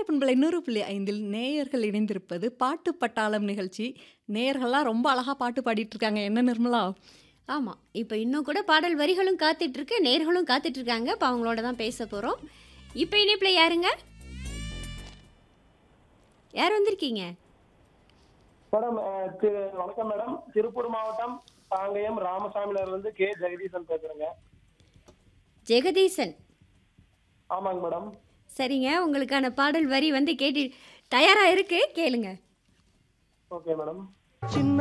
பண்பலை நூறு புள்ளி ஐந்தில் நேயர்கள் இணைந்திருப்பது பாட்டு பட்டாளம் நிகழ்ச்சி நேயர்கள்லாம் ரொம்ப அழகா பாட்டு பாடிட்டு இருக்காங்க என்ன நிர்மலா ஆமாம் இப்போ இன்னும் கூட பாடல் வரிகளும் காத்துட்ருக்கு நேர்களும் காத்துட்ருக்காங்க இப்போ அவங்களோட தான் பேச போகிறோம் இப்போ இணைப்பில் யாருங்க யார் வந்திருக்கீங்க மேடம் அஹ், திரு- வணக்கம் மேடம் திருப்பூர் மாவட்டம் பாங்கயம் ராமசாமில இருந்து கே ஜெகதீசன் பேசுறேங்க ஜெகதீசன் ஆமாங்க மேடம் சரிங்க உங்களுக்கான பாடல் வரி வந்து கேட்டு தயாராக இருக்கு கேளுங்க ஓகே மேடம் சின்ன